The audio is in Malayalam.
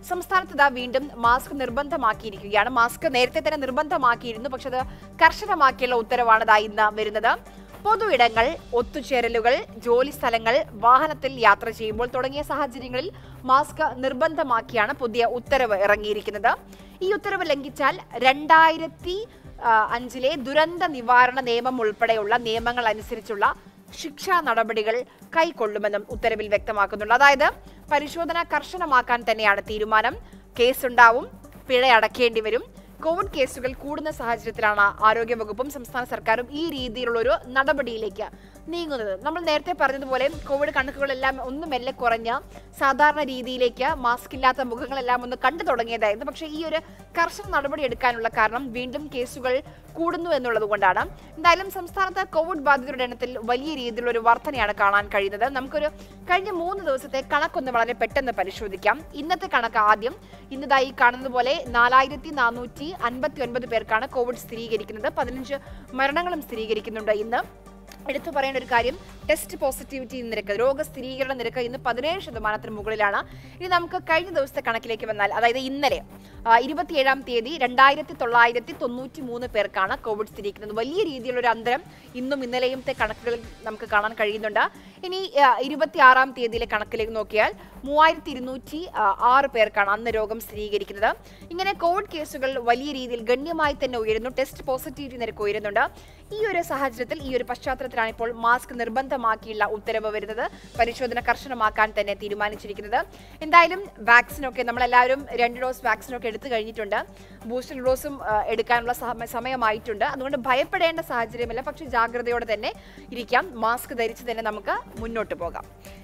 സംസ്ഥാനത്ത് ഇതാ വീണ്ടും മാസ്ക് നിർബന്ധമാക്കിയിരിക്കുകയാണ് മാസ്ക് നേരത്തെ തന്നെ നിർബന്ധമാക്കിയിരുന്നു പക്ഷെ അത് കർശനമാക്കിയുള്ള ഉത്തരവാണ് ഇതാ ഇന്ന് വരുന്നത് പൊതു ഇടങ്ങൾ ഒത്തുചേരലുകൾ ജോലി സ്ഥലങ്ങൾ വാഹനത്തിൽ യാത്ര ചെയ്യുമ്പോൾ തുടങ്ങിയ സാഹചര്യങ്ങളിൽ മാസ്ക് നിർബന്ധമാക്കിയാണ് പുതിയ ഉത്തരവ് ഇറങ്ങിയിരിക്കുന്നത് ഈ ഉത്തരവ് ലംഘിച്ചാൽ രണ്ടായിരത്തി ആ, അഞ്ചിലെ ദുരന്ത നിവാരണ നിയമം ഉൾപ്പെടെയുള്ള നിയമങ്ങൾ അനുസരിച്ചുള്ള ശിക്ഷാ നടപടികൾ കൈക്കൊള്ളുമെന്നും ഉത്തരവിൽ വ്യക്തമാക്കുന്നുണ്ട് അതായത് പരിശോധന കർശനമാക്കാൻ തന്നെയാണ് തീരുമാനം കേസുണ്ടാവും പിഴ അടക്കേണ്ടി വരും കോവിഡ് കേസുകൾ കൂടുന്ന സാഹചര്യത്തിലാണ് ആരോഗ്യവകുപ്പും സംസ്ഥാന സർക്കാരും ഈ രീതിയിലുള്ള ഒരു നടപടിയിലേക്ക് നീങ്ങുന്നത് നമ്മൾ നേരത്തെ പറഞ്ഞതുപോലെ കോവിഡ് കണക്കുകളെല്ലാം ഒന്ന് മെല്ലെ കുറഞ്ഞ് സാധാരണ രീതിയിലേക്ക് മാസ്ക് ഇല്ലാത്ത മുഖങ്ങളെല്ലാം ഒന്ന് കണ്ടു തുടങ്ങിയതായിരുന്നു പക്ഷേ ഈ ഒരു കർശന നടപടി എടുക്കാനുള്ള കാരണം വീണ്ടും കേസുകൾ കൂടുന്നു എന്നുള്ളത് കൊണ്ടാണ് എന്തായാലും സംസ്ഥാനത്ത് കോവിഡ് ബാധിതരുടെ എണ്ണത്തിൽ വലിയ രീതിയിലുള്ള ഒരു വർധനയാണ് കാണാൻ കഴിയുന്നത് നമുക്കൊരു കഴിഞ്ഞ മൂന്ന് ദിവസത്തെ കണക്കൊന്ന് വളരെ പെട്ടെന്ന് പരിശോധിക്കാം ഇന്നത്തെ കണക്ക് ആദ്യം ഇന്നതായി കാണുന്നത് പോലെ നാലായിരത്തി നാനൂറ്റി അൻപത്തി ഒൻപത് പേർക്കാണ് കോവിഡ് സ്ഥിരീകരിക്കുന്നത് പതിനഞ്ച് മരണങ്ങളും സ്ഥിരീകരിക്കുന്നുണ്ട് ഇന്ന് എടുത്തു പറയേണ്ട ഒരു കാര്യം ടെസ്റ്റ് പോസിറ്റിവിറ്റി നിരക്ക് രോഗസ്ഥിരീകരണ നിരക്ക് ഇന്ന് പതിനേഴ് ശതമാനത്തിന് മുകളിലാണ് ഇനി നമുക്ക് കഴിഞ്ഞ ദിവസത്തെ കണക്കിലേക്ക് വന്നാൽ അതായത് ഇന്നലെ ആ, ഇരുപത്തിയേഴാം തീയതി രണ്ടായിരത്തി തൊള്ളായിരത്തി തൊണ്ണൂറ്റി മൂന്ന് പേർക്കാണ് കോവിഡ് സ്ഥിരീകരിക്കുന്നത് വലിയ രീതിയിലുള്ള ഒരു അന്തരം ഇന്നും ഇന്നലെയുമത്തെ കണക്കുകളിൽ നമുക്ക് കാണാൻ കഴിയുന്നുണ്ട് ഇനി ആ, ഇരുപത്തിയാറാം തീയതിയിലെ കണക്കിലേക്ക് നോക്കിയാൽ മൂവായിരത്തി ഇരുന്നൂറ്റി ആ, ആറ് പേർക്കാണ് അന്ന് രോഗം സ്ഥിരീകരിക്കുന്നത് ഇങ്ങനെ കോവിഡ് കേസുകൾ വലിയ രീതിയിൽ ഗണ്യമായി തന്നെ ഉയരുന്നു ടെസ്റ്റ് പോസിറ്റിവിറ്റി നിരക്ക് ഉയരുന്നുണ്ട് ഈ ഒരു സാഹചര്യത്തിൽ ഈ ഒരു പശ്ചാത്തലത്തിലാണ് ഇപ്പോൾ മാസ്ക് നിർബന്ധമാക്കിയുള്ള ഉത്തരവ് വരുന്നത് പരിശോധന കർശനമാക്കാൻ തന്നെ തീരുമാനിച്ചിരിക്കുന്നത് എന്തായാലും വാക്സിനൊക്കെ നമ്മളെല്ലാവരും രണ്ട് ഡോസ് വാക്സിനൊക്കെ എടുത്തു കഴിഞ്ഞിട്ടുണ്ട് ബൂസ്റ്റർ ഡോസും ആ, എടുക്കാനുള്ള സമ- സമയമായിട്ടുണ്ട് അതുകൊണ്ട് ഭയപ്പെടേണ്ട സാഹചര്യമില്ല പക്ഷേ ജാഗ്രതയോടെ തന്നെ ഇരിക്കാം മാസ്ക് ധരിച്ച് തന്നെ നമുക്ക് മുന്നോട്ട് പോകാം